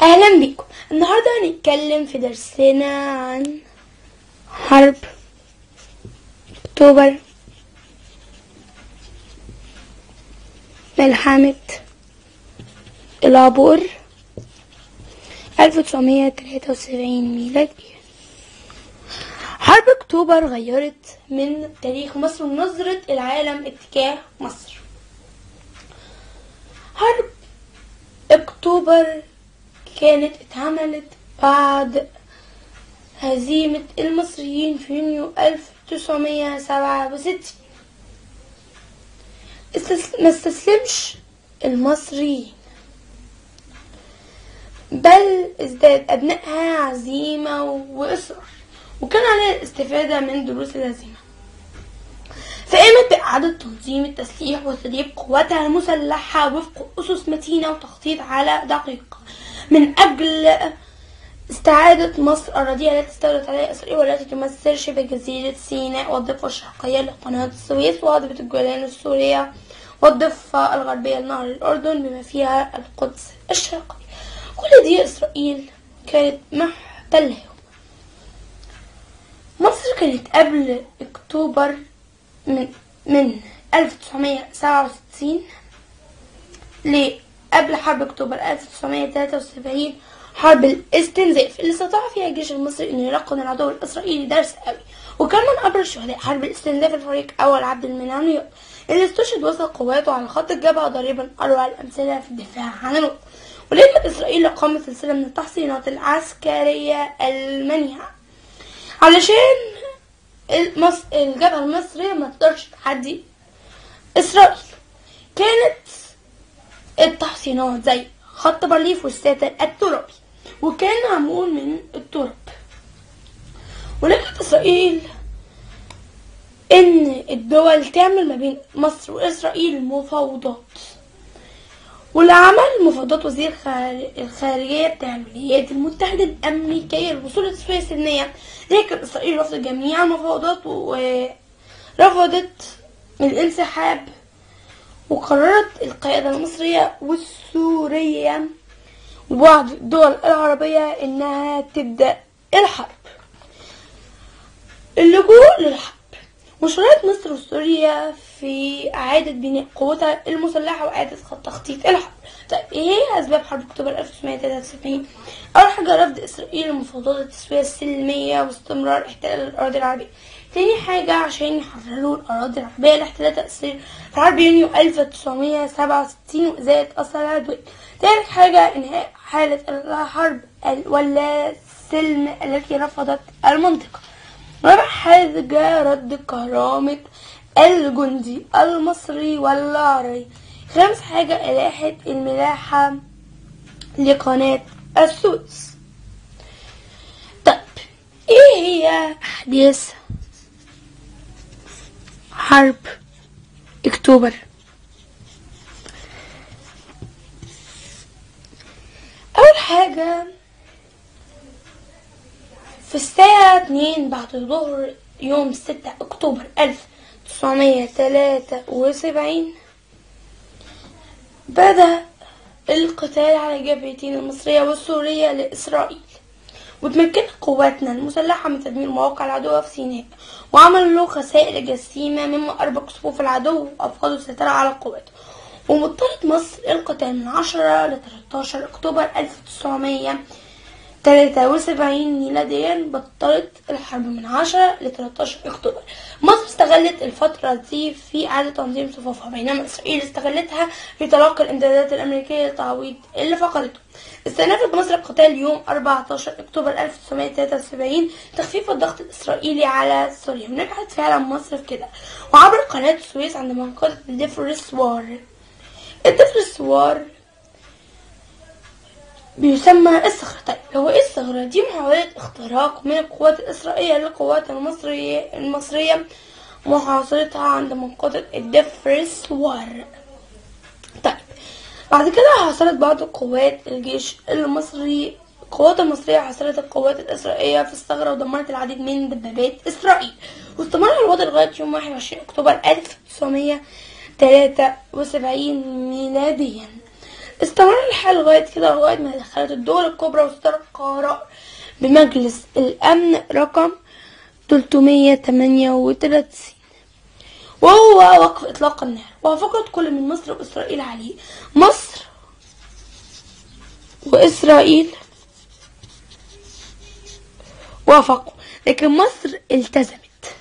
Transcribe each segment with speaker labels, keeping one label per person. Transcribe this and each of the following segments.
Speaker 1: اهلا بيكم النهارده هنتكلم في درسنا عن حرب اكتوبر ملحمة العبور 1973 ميلادي حرب اكتوبر غيرت من تاريخ مصر ونظرة العالم اتجاه مصر حرب اكتوبر كانت اتعملت بعد هزيمة المصريين في يونيو 1967 استس- ما استسلمش المصريين بل ازداد أبنائها عزيمة وإصرار وكان عليها الاستفادة من دروس الهزيمة فقامت بإعادة تنظيم التسليح وتدريب قواتها المسلحة وفق أسس متينة وتخطيط على دقيق من أجل استعادة مصر أراضيها التي استولت عليها إسرائيل والتي تمثل شبه جزيرة سيناء والضفة الشرقية لقناة السويس وهضبة الجولان السورية والضفة الغربية لنهر الأردن بما فيها القدس الشرقية كل دي إسرائيل كانت محتلها مصر كانت قبل أكتوبر من من 1967 ل قبل حرب أكتوبر 1973 حرب الاستنزاف اللي استطاع فيها الجيش المصري انه يلقن العدو الاسرائيلي درس قوي وكان من ابرز شهداء حرب الاستنزاف الفريق اول عبد المنعم رياض اللي استشهد وسط قواته على خط الجبهه ضاربا اروع الامثله في الدفاع عن الوطن ولجنة إسرائيل قامت سلسلة من التحصينات العسكرية المنيعة علشان المص... الجبهة المصرية ما تقدرش تعدي إسرائيل كانت التحصينات زي خط بارليف والساتر الترابي وكان معمول من التراب ولجنة إسرائيل إن الدول تعمل ما بين مصر وإسرائيل مفاوضات واللي عمل مفاوضات وزير خار- الخارجية بتاع الولايات المتحدة الأمريكية للوصول لتسوية سلمية لكن إسرائيل رفضت جميع المفاوضات ورفضت الانسحاب وقررت القيادة المصرية والسورية وبعض الدول العربية إنها تبدأ الحرب اللجوء للحرب وشاركت مصر وسوريا في إعادة بناء قوتها المسلحة وإعادة خط تخطيط الحرب طيب إيه هي أسباب حرب أكتوبر 1973 أول حاجة رفض إسرائيل لمفاوضات التسوية السلمية واستمرار احتلال الأراضي العربية تاني حاجة عشان يحرروا الأراضي العربية لاحتلال تأثير في حرب يونيو 1967 وإزالة أثر العدوان تالت حاجة إنهاء حالة الحرب ال- ولا السلم التي رفضت المنطقة رابع حاجة رد كرامة الجندي المصري والعربي خامس حاجة إلحة الملاحة لقناة السويس طيب ايه هي أحداث حرب اكتوبر اول حاجة في الساعة 2 بعد الظهر يوم 6 اكتوبر 1973 بدأ القتال على الجبهتين المصرية والسورية لإسرائيل وتمكنت قواتنا المسلحة من تدمير مواقع العدو في سيناء وعملوا له خسائر جسيمة مما أربك صفوف العدو وأفقدوا السيطرة على قواته ومضطرت مصر القتال من 10 ل 13 أكتوبر 1973 ميلاديا بطلت الحرب من 10 ل 13 أكتوبر مصر استغلت الفترة دي في إعادة تنظيم صفوفها بينما إسرائيل استغلتها في تلقي الإمدادات الأمريكية لتعويض اللي فقدته استأنفت مصر القتال يوم 14 أكتوبر 1973 تخفيف الضغط الإسرائيلي على سوريا ونجحت فعلا مصر في كده وعبر قناة السويس عند منطقة الدفرسوار الدفرسوار بيسمى الصخرة طيب هو ايه الصخرة دي محاولة اختراق من القوات الإسرائيلية للقوات المصرية المصرية محاصرتها عند منطقة الدفرسوار طيب بعد كده حاصرت بعض قوات الجيش المصري القوات المصرية حاصرت القوات الإسرائيلية في الثغرة ودمرت العديد من دبابات إسرائيل واستمر الوضع لغاية يوم 21 أكتوبر 1973 ميلاديا استمر الحال لغاية كده لغاية ما دخلت الدول الكبرى وصدر قرار بمجلس الأمن رقم 338 وهو وقف إطلاق النار وافقت كل من مصر وإسرائيل عليه مصر وإسرائيل وافقوا لكن مصر التزمت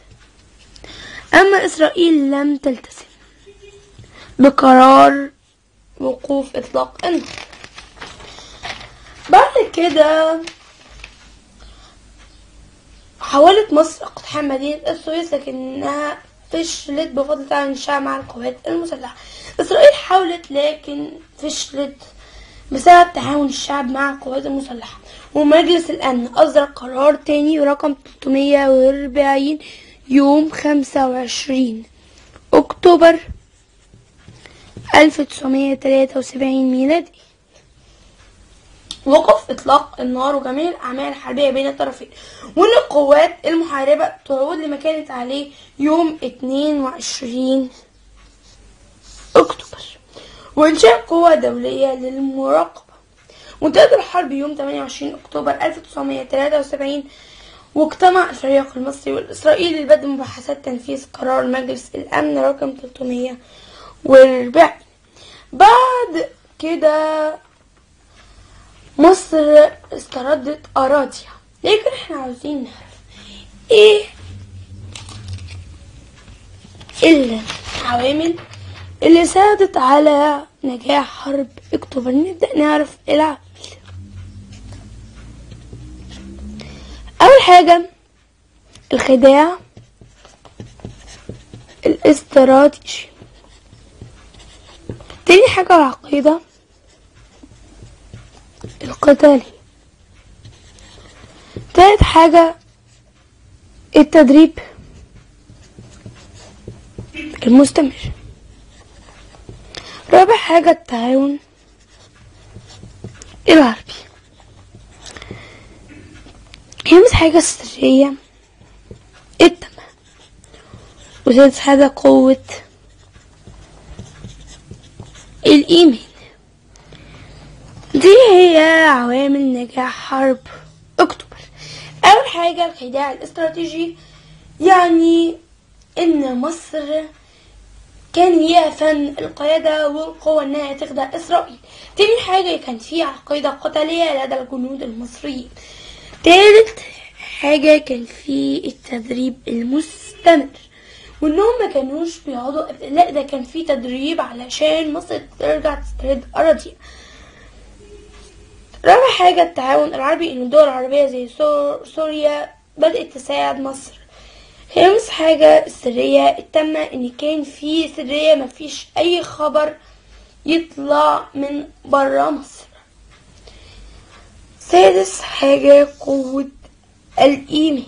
Speaker 1: أما إسرائيل لم تلتزم بقرار وقوف إطلاق النار بعد كده حاولت مصر اقتحام مدينة السويس لكنها فشلت بفضل تعاون الشعب مع القوات المسلحة إسرائيل حاولت لكن فشلت بسبب تعاون الشعب مع القوات المسلحة ومجلس الأمن أصدر قرار تاني رقم 340 يوم 25 أكتوبر 1973 ميلادي وقف إطلاق النار وجميع الأعمال الحربية بين الطرفين وإن القوات المحاربة تعود لما كانت عليه يوم 22 أكتوبر وإنشاء قوة دولية للمراقبة وانتهت الحرب يوم 28 أكتوبر 1973 واجتمع الفريق المصري والإسرائيلي لبدء مباحثات تنفيذ قرار مجلس الأمن رقم 340 بعد كده مصر استردت أراضيها لكن احنا عاوزين نعرف ايه العوامل اللي ساعدت على نجاح حرب اكتوبر نبدأ نعرف العوامل أول حاجة الخداع الاستراتيجي تاني حاجة العقيدة القتالي تالت حاجة التدريب المستمر رابع حاجة التعاون العربي خامس حاجة السرية التمام وسادس حاجة قوة الإيمان دي هي عوامل نجاح حرب أكتوبر أول حاجة الخداع الاستراتيجي يعني إن مصر كان ليها فن القيادة والقوة إنها تخدع إسرائيل تاني حاجة كان في عقيدة قتالية لدى الجنود المصريين تالت حاجة كان في التدريب المستمر وانهم ما كانوش بيقعدوا لا ده كان في تدريب علشان مصر ترجع تسترد اراضيها رابع حاجة التعاون العربي ان الدول العربية زي سور سوريا بدأت تساعد مصر خامس حاجة السرية التامة ان كان في سرية مفيش اي خبر يطلع من برا مصر سادس حاجة قوة الإيمان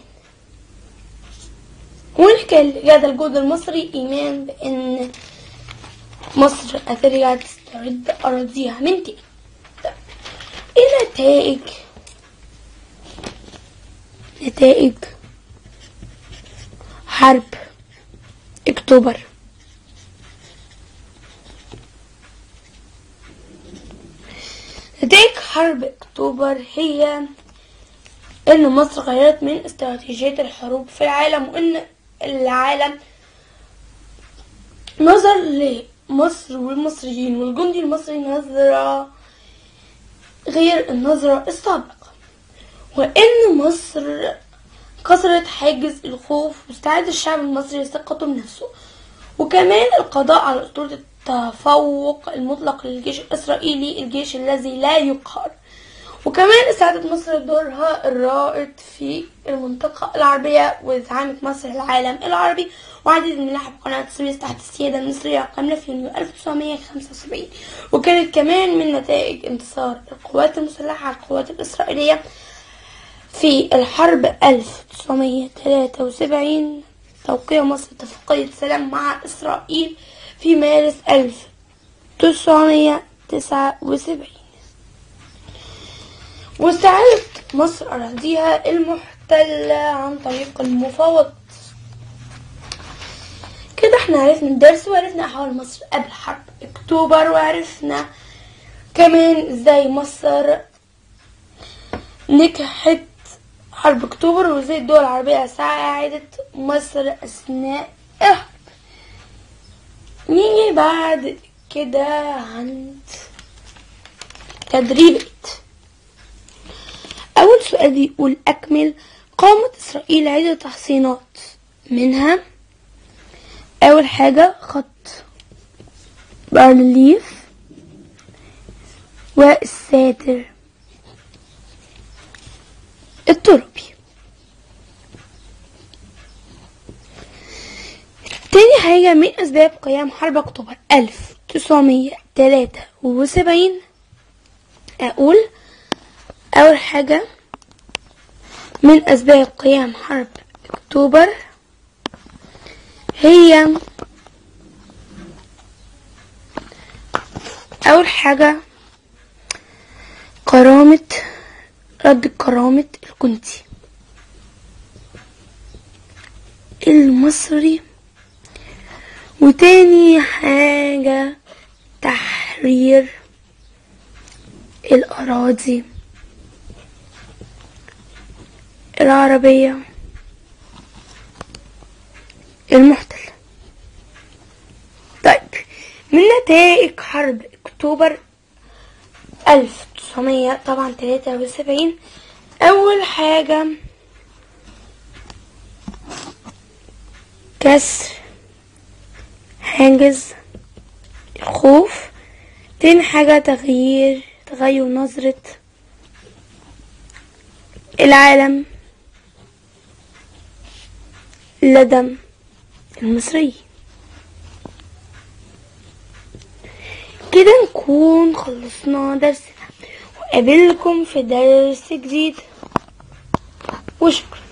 Speaker 1: هناك لدى الجهد المصري إيمان بأن مصر هترجع تسترد أراضيها من تاني ايه نتائج نتائج حرب اكتوبر نتائج حرب اكتوبر هي ان مصر غيرت من استراتيجية الحروب في العالم وان العالم نظر لمصر والمصريين والجندي المصري نظرة غير النظرة السابقة وإن مصر كسرت حاجز الخوف واستعاد الشعب المصري لثقته بنفسه وكمان القضاء على أسطورة التفوق المطلق للجيش الإسرائيلي الجيش الذي لا يقهر وكمان استعادت مصر دورها الرائد في المنطقة العربية وزعامة مصر العالم العربي وعدد من ملاحق قناة السويس تحت السيادة المصرية الكاملة في يونيو 1975 وكانت كمان من نتائج انتصار القوات المسلحة على القوات الإسرائيلية في الحرب 1973 توقيع مصر اتفاقية سلام مع إسرائيل في مارس 1979 واستعادت مصر أراضيها المحتلة عن طريق المفاوضات كده احنا عرفنا الدرس وعرفنا أحوال مصر قبل حرب أكتوبر وعرفنا كمان ازاي مصر نجحت حرب اكتوبر وازاي الدول العربية ساعدت مصر اثناء الحرب نيجي بعد كده عند تدريبات أول سؤال بيقول أكمل قامت إسرائيل عدة تحصينات منها أول حاجة خط بارليف والساتر التربي تاني حاجة من أسباب قيام حرب أكتوبر 1973 أقول أول حاجة من أسباب قيام حرب أكتوبر هي أول حاجة كرامة رد كرامة الكنتي المصري وتاني حاجة تحرير الأراضي العربية المحتلة طيب من نتائج حرب أكتوبر 1900 طبعا 73 أول حاجة كسر حاجز الخوف تاني حاجة تغيير تغير نظرة العالم لدى المصري كده نكون خلصنا درسنا وقابلكم في درس جديد وشكرا